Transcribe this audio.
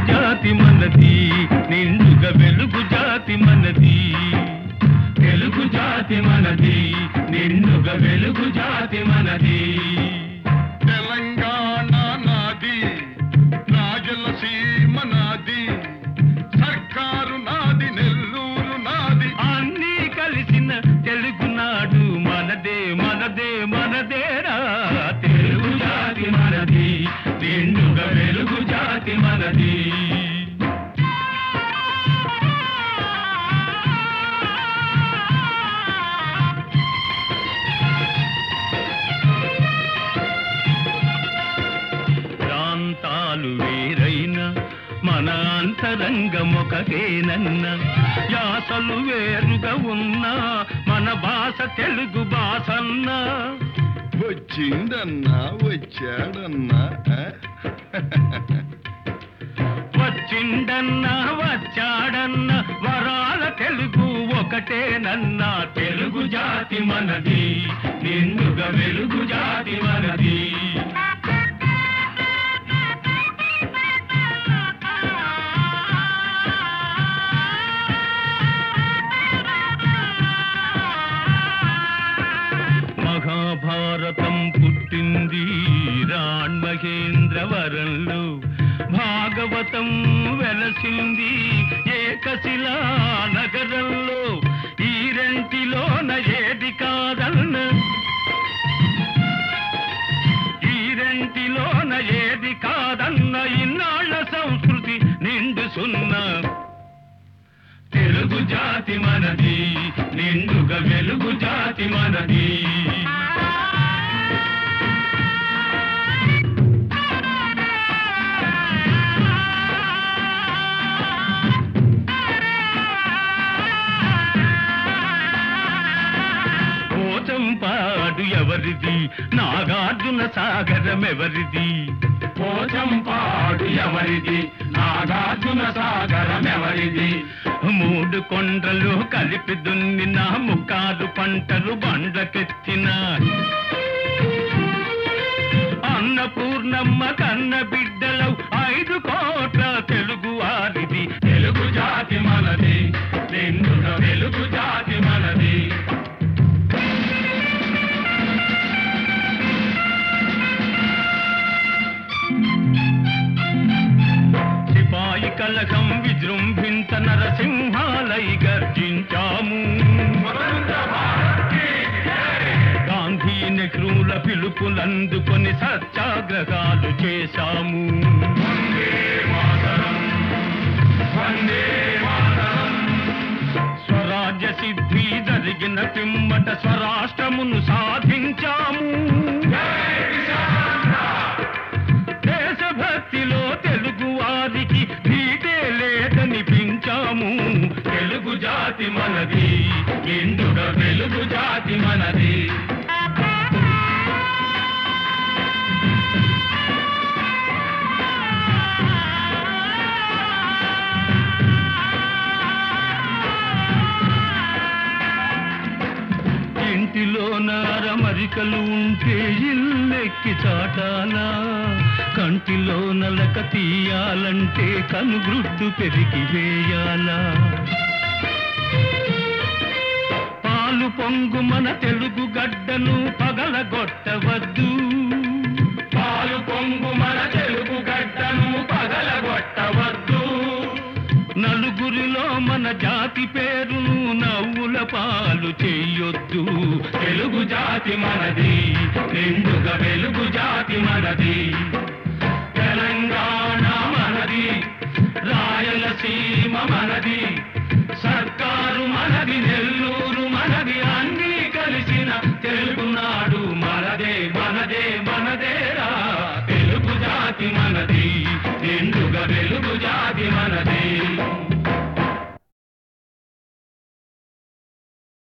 జాతి మనది నిండుగా వెలుగు జాతి మనది తెలుగు జాతి మనది నిండుగా వెలుగు జాతి మనది తెలంగాణ నాది రాయలసీమ నాది సర్కారు నాది నెల్లూరు నాది అన్నీ కలిసిన తెలుగునాడు మనదే మనదే మనదేరా తెలుగు జాతి మనది నిండుగా వెలుగు జాతి మనది ప్రాంతాలు వేరైన మన అంతరంగమొకటేనన్న యాసలు వేరుగా ఉన్నా మన భాష తెలుగు భాషన్నా వచ్చిందన్నా వచ్చాడన్నా ఆ? వచ్చిండన్నా వచ్చాడన్నా వరాల తెలుగు ఒకటేనన్నా తెలుగు జాతి మనది నిండుగా వెలుగు జాతి మనది మహాభారతం పుట్టింది రాణ్మహేంద్రవరంలో భాగవతం వెలసింది ఏకశిలా నగరంలో ఈ రెంటిలోన ఏది కాదన్న ఈ రెంటిలోన ఏది కాదన్న ఇన్నాళ్ళ సంస్కృతి నిండు సున్నా తెలుగు జాతి మనది నిండుగా వెలుగు జాతి మనది పోచంపాడు ఎవరిది నాగార్జున సాగరం ఎవరిది పోచంపాడు ఎవరిది నాగార్జున సాగరం ఎవరిది మూడు కొండలు కలిపి దున్నిన ముక్కారు పంటలు బండ్లకెత్తిన అన్నపూర్ణమ్మ కన్న బిడ్డలు ఐదు కోట్ల తెలుగు వారిది తెలుగు జాతి మనది నిండుగా వెలుగు జాతి మనది సిపాయి కలకం విజృంభించ నరసింహాలై గర్జించాము గాంధీ నెహ్రూల పిలుపులందుకొని సత్యాగ్రహాలు చేశాము స్వరాజ్య సిద్ధి జరిగిన పిమ్మట స్వరాష్ట్రమును సాధించాము దేశభక్తిలో తెలుగు వారికి నీటే లేదనిపించాము తెలుగు జాతి మనది ఎందుగా వెలుగు జాతి మనది ఇంటిలో నారమరికలు ఉంటే ఇల్లెక్కి చాటాలా కంటిలో నలక తీయాలంటే కనుగ్రుడ్డు పెరిగి వేయాలా పాలు పొంగు మన తెలుగు గడ్డను పగలగొట్టవద్దు పాలు పొంగు మన తెలుగు గడ్డను పగలగొట్టవద్దు నలుగురిలో మన జాతి పేరును నవ్వుల పాలు చెయ్యొద్దు తెలుగు జాతి మనది నిండుగా వెలుగు జాతి మనది తెలంగాణ మనది రాయలసీమ మనది సర్కారు మనది నెల్లు